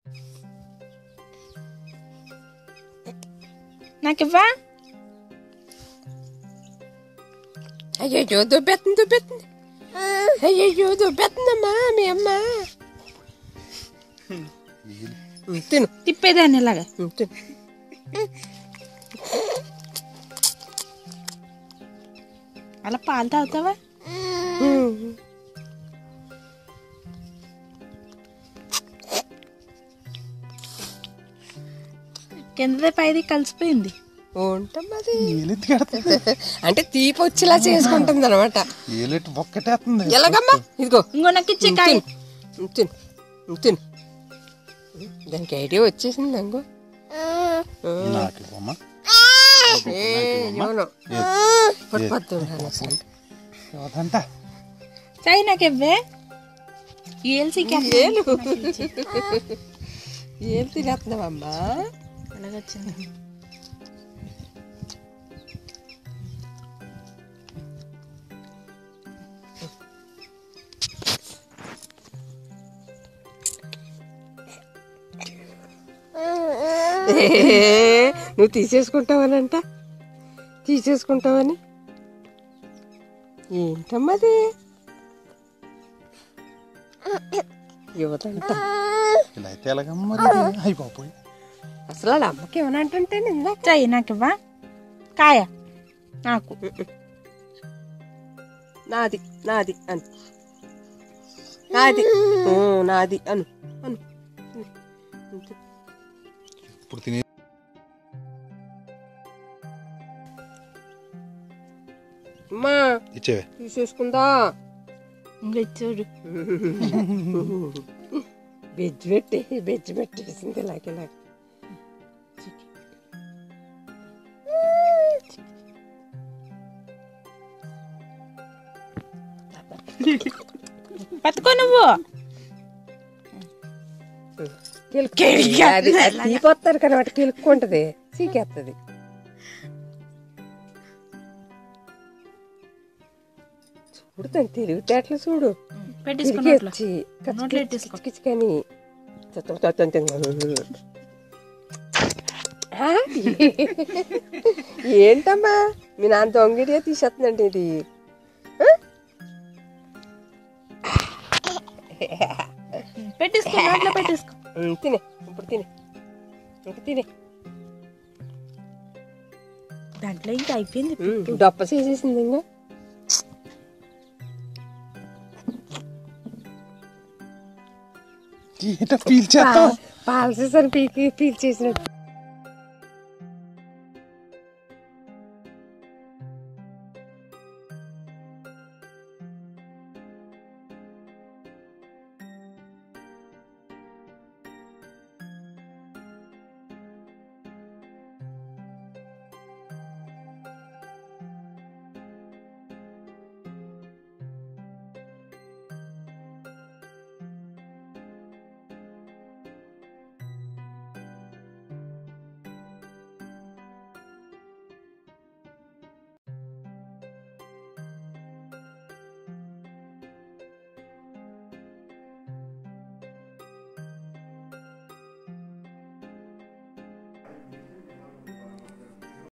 నాకు ఇవ్వా అయ్యో దుబ్బెత్తుంది దుబ్బెత్తుంది అయ్యో దుబ్బెత్తుందమ్మా మీ అమ్మ ఉమ్, తిను తిప్పేదాన్ని ఇలాగా ఉమ్, తిను అలా పాలు తాగుతావా ఉమ్. కిందది పైది కలిసిపోయింది ఉంటామది ఏలెత్తి కడుతుంది అంటే తీపి వచ్చేలా చేసుకుంటుంది అనమాట ఏలెట్టు ఒక్కటేస్తుంది ఎలాగమ్మా ఇదిగో ఇంకో నాకు ఇచ్చే కాయ ఉమ్, తిను ఉమ్, తిను ఉమ్, దానికి ఐడియా వచ్చేసింది అంగో నాకు ఇవ్వమ్మా పడిపోతుండాలి అసలు ఇవ్వదంట చాయ్ నాకు ఇవ్వే ఏల్సి ఏలు ఏం తినేస్తున్నావమ్మా అలాగొచ్చింది నువ్వు తీసేసుకుంటావనంట తీసేసుకుంటావని ఏంటమ్మది యువతంట ఇలా అయితే ఎలాగమ్మ మరి అయిపోయి అసలు వాళ్ళ అమ్మకి ఏమని అంటుంటే ఇందాక చాయ్ నాకు ఇవ్వా కాయ నాకు నాది నాది అను నాది ఊ, నాది అను అను ఇప్పుడు తినే అమ్మా ఇచ్చేవే తీసేసుకుందా ఇంకా చూడు బెజ్ పెట్టి బెజ్ పెట్టేసింది ఇలాగ ఇలాగ పట్టుకో నువ్వు అది అది తీపోతారు కదా వాటి కిలుక్కుంటది చీకేస్తుంది చూడు తను తెలివితేటలు చూడు పెట్టేసుకున్నట్లు తిరిగి నోట్లో పెట్టేసుకో. కానీ ఏంటమ్మా మీ నాన్న దొంగిడియే తీసేస్తుందండి ఇది పెట్టేసుకో నోట్లో పెట్టేసుకో ఉమ్, తినే ఇప్పుడు తినే ఇంక తినే దాంట్లో ఇంకా అయిపోయింది ఉమ్, డొప్ప చేసేసింది ఇంకా ఏంటో పీల్చేస్తావు పాలసీసరి పీకి పీల్చేసినట్టు